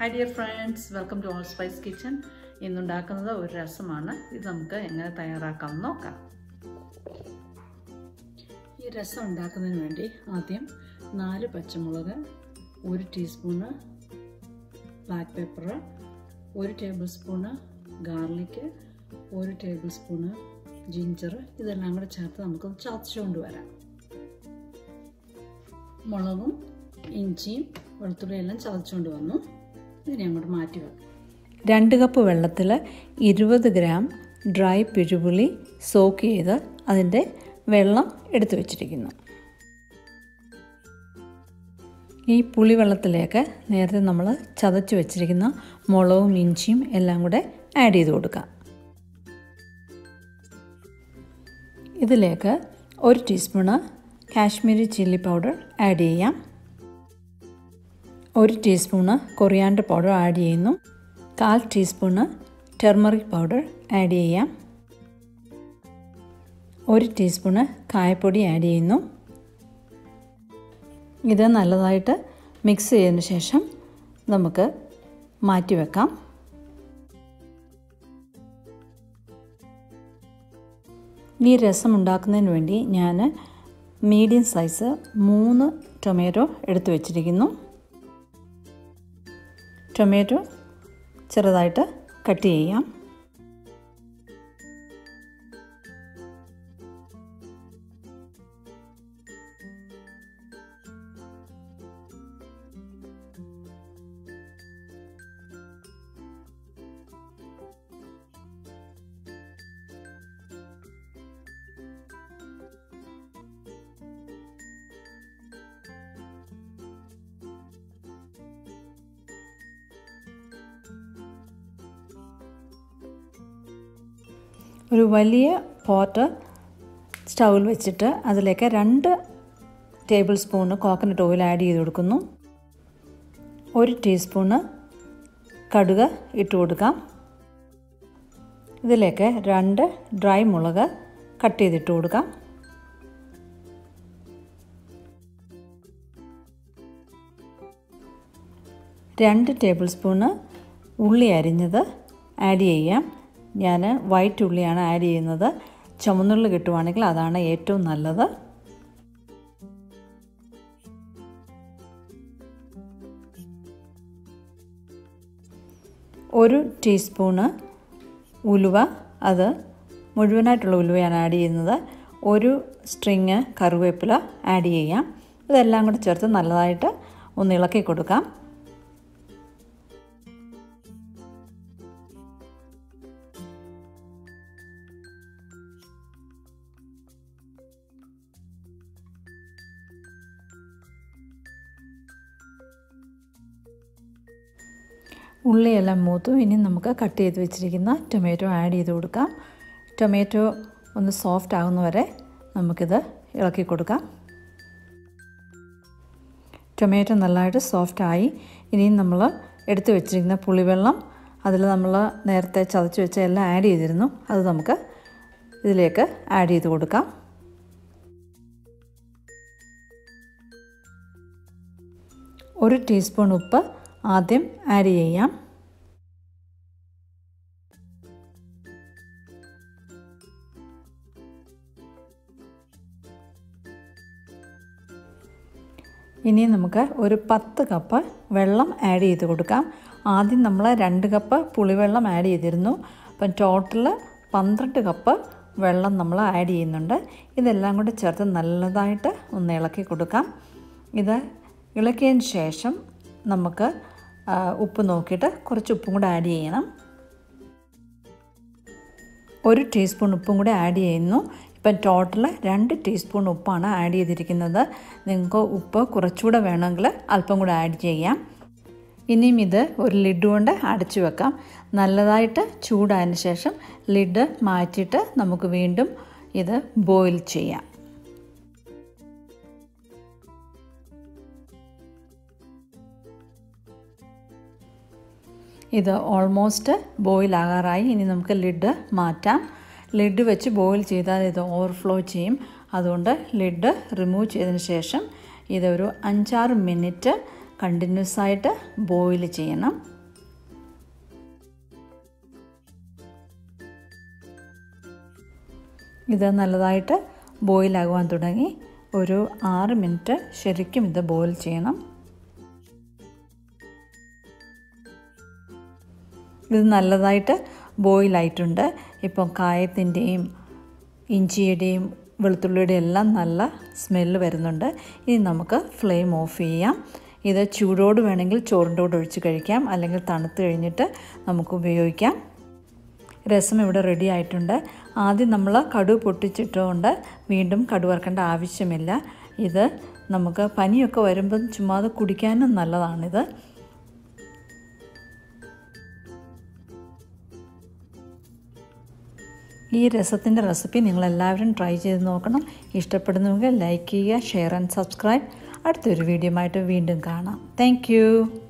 hi dear friends welcome to all spice kitchen ഇന്നുണ്ടാക്കുന്നത് ഒരു രസമാണ് ഇത് നമുക്ക് എങ്ങനെ തയ്യാറാക്കാം എന്ന് നോക്കാം ഈ രസം ഉണ്ടാക്കുന്നതിന് വേണ്ടി ആദ്യം നാല് പച്ചമുളക് ഒരു ടീസ്പൂണ് ബ്ലാക്ക് പെപ്പർ ഒരു ടേബിൾ സ്പൂണ് ഗാർലിക്ക് ഒരു ടേബിൾ സ്പൂണ് ജിഞ്ചർ ഇതെല്ലാം കൂടെ ചേർത്ത് നമുക്ക് ചതച്ചുകൊണ്ട് വരാം മുളകും ഇഞ്ചിയും വെളുത്തുള്ളിയും എല്ലാം ചതച്ചുകൊണ്ട് വന്നു ഇതിനെ അങ്ങോട്ട് മാറ്റി വെക്കാം രണ്ട് കപ്പ് വെള്ളത്തിൽ ഇരുപത് ഗ്രാം ഡ്രൈ പിഴുപുളി സോക്ക് ചെയ്ത് അതിൻ്റെ വെള്ളം എടുത്തു വച്ചിരിക്കുന്നു ഈ പുളി വെള്ളത്തിലേക്ക് നേരത്തെ നമ്മൾ ചതച്ച് വെച്ചിരിക്കുന്ന മുളകും ഇഞ്ചിയും എല്ലാം കൂടെ ആഡ് ചെയ്ത് കൊടുക്കാം ഇതിലേക്ക് ഒരു teaspoon Kashmiri chilli powder add ചെയ്യാം ഒരു ടീസ്പൂണ് കൊറിയാണ്ടർ പൗഡർ ആഡ് ചെയ്യുന്നു കാൽ ടീസ്പൂണ് ടെർമറിക് പൗഡർ ആഡ് ചെയ്യാം ഒരു ടീസ്പൂണ് കായപ്പൊടി ആഡ് ചെയ്യുന്നു ഇത് നല്ലതായിട്ട് മിക്സ് ചെയ്തതിന് ശേഷം നമുക്ക് മാറ്റി വെക്കാം ഈ രസം ഉണ്ടാക്കുന്നതിന് വേണ്ടി ഞാൻ മീഡിയം സൈസ് മൂന്ന് ടൊമാറ്റോ എടുത്തു വച്ചിരിക്കുന്നു ടൊമാറ്റോ ചെറുതായിട്ട് കട്ട് ചെയ്യാം ഒരു വലിയ പോട്ട് സ്റ്റൗവിൽ വെച്ചിട്ട് അതിലേക്ക് രണ്ട് tablespoon coconut oil add ചെയ്ത് കൊടുക്കുന്നു ഒരു ടീസ്പൂണ് കടുക് ഇട്ട് കൊടുക്കാം ഇതിലേക്ക് രണ്ട് ഡ്രൈ മുളക് കട്ട് ചെയ്തിട്ട് കൊടുക്കാം രണ്ട് ടേബിൾ സ്പൂണ് ഉള്ളി അരിഞ്ഞത് ആഡ് ചെയ്യാം ഞാൻ വൈറ്റ് ഉള്ളിയാണ് ആഡ് ചെയ്യുന്നത് ചുമന്നുള്ളി കിട്ടുവാണെങ്കിൽ അതാണ് ഏറ്റവും നല്ലത് ഒരു ടീസ്പൂണ് ഉലുവ അത് മുഴുവനായിട്ടുള്ള ഉലുവയാണ് ആഡ് ചെയ്യുന്നത് ഒരു സ്ട്രിങ് കറിവേപ്പില ആഡ് ചെയ്യാം ഇതെല്ലാം കൂടെ ചേർത്ത് നല്ലതായിട്ട് ഒന്ന് ഇളക്കി കൊടുക്കാം ഉള്ളിയെല്ലാം മൂത്തു ഇനി നമുക്ക് കട്ട് ചെയ്ത് വെച്ചിരിക്കുന്ന ടൊമാറ്റോ ആഡ് ചെയ്ത് കൊടുക്കാം ടൊമാറ്റോ ഒന്ന് സോഫ്റ്റ് ആകുന്നവരെ നമുക്കിത് ഇളക്കി കൊടുക്കാം ടൊമാറ്റോ നല്ലതായിട്ട് സോഫ്റ്റായി ഇനിയും നമ്മൾ എടുത്തു വെച്ചിരിക്കുന്ന പുളിവെള്ളം അതിൽ നമ്മൾ നേരത്തെ ചതച്ച് വെച്ച എല്ലാം ആഡ് ചെയ്തിരുന്നു അത് നമുക്ക് ഇതിലേക്ക് ആഡ് ചെയ്ത് കൊടുക്കാം ഒരു ടീസ്പൂൺ ഉപ്പ് ആദ്യം ആഡ് ചെയ്യാം ഇനി നമുക്ക് ഒരു പത്ത് കപ്പ് വെള്ളം ആഡ് ചെയ്ത് കൊടുക്കാം ആദ്യം നമ്മൾ രണ്ട് കപ്പ് പുളിവെള്ളം ആഡ് ചെയ്തിരുന്നു അപ്പം ടോട്ടൽ പന്ത്രണ്ട് കപ്പ് വെള്ളം നമ്മൾ ആഡ് ചെയ്യുന്നുണ്ട് ഇതെല്ലാം കൂടി ചേർത്ത് നല്ലതായിട്ട് ഒന്ന് ഇളക്കി കൊടുക്കാം ഇത് ഇളക്കിയതിന് ശേഷം നമുക്ക് ഉപ്പ് നോക്കിയിട്ട് കുറച്ച് ഉപ്പും കൂടെ ആഡ് ചെയ്യണം ഒരു ടീസ്പൂൺ ഉപ്പും കൂടെ ആഡ് ചെയ്യുന്നു ഇപ്പം ടോട്ടൽ രണ്ട് ടീസ്പൂൺ ഉപ്പാണ് ആഡ് ചെയ്തിരിക്കുന്നത് നിങ്ങൾക്ക് ഉപ്പ് കുറച്ചുകൂടെ വേണമെങ്കിൽ അല്പം കൂടെ ആഡ് ചെയ്യാം ഇനിയും ഇത് ഒരു ലിഡ് കൊണ്ട് അടച്ചു വെക്കാം നല്ലതായിട്ട് ചൂടായതിന് ശേഷം ലിഡ് മാറ്റിയിട്ട് നമുക്ക് വീണ്ടും ഇത് ബോയിൽ ചെയ്യാം ഇത് ഓൾമോസ്റ്റ് ബോയിൽ ആകാറായി ഇനി നമുക്ക് ലിഡ് മാറ്റാം ലിഡ് വെച്ച് ബോയിൽ ചെയ്താൽ ഇത് ഓവർഫ്ലോ ചെയ്യും അതുകൊണ്ട് ലിഡ് റിമൂവ് ചെയ്തതിന് ശേഷം ഇതൊരു അഞ്ചാറ് മിനിറ്റ് കണ്ടിന്യൂസ് ആയിട്ട് ബോയിൽ ചെയ്യണം ഇത് നല്ലതായിട്ട് ബോയിലാകുവാൻ തുടങ്ങി ഒരു ആറ് മിനിറ്റ് ശരിക്കും ഇത് ബോയിൽ ചെയ്യണം ഇത് നല്ലതായിട്ട് ബോയിലായിട്ടുണ്ട് ഇപ്പം കായത്തിൻ്റെയും ഇഞ്ചിയുടെയും വെളുത്തുള്ളിയുടെയും എല്ലാം നല്ല സ്മെല്ല് വരുന്നുണ്ട് ഇനി നമുക്ക് ഫ്ലെയിം ഓഫ് ചെയ്യാം ഇത് ചൂടോട് വേണമെങ്കിൽ ചോറിൻ്റെ കൂടെ ഒഴിച്ച് കഴിക്കാം അല്ലെങ്കിൽ തണുത്ത് കഴിഞ്ഞിട്ട് നമുക്ക് ഉപയോഗിക്കാം രസം ഇവിടെ റെഡി ആയിട്ടുണ്ട് ആദ്യം നമ്മൾ കടു പൊട്ടിച്ചിട്ടുകൊണ്ട് വീണ്ടും കടു വറക്കേണ്ട ആവശ്യമില്ല ഇത് നമുക്ക് പനിയൊക്കെ വരുമ്പം ചുമ്മാതെ കുടിക്കാനും നല്ലതാണിത് ഈ രസത്തിൻ്റെ റെസിപ്പി നിങ്ങളെല്ലാവരും ട്രൈ ചെയ്ത് നോക്കണം ഇഷ്ടപ്പെടുന്നുവെങ്കിൽ ലൈക്ക് ചെയ്യുക ഷെയർ ആൻഡ് സബ്സ്ക്രൈബ് അടുത്തൊരു വീഡിയോ ആയിട്ട് വീണ്ടും കാണാം താങ്ക്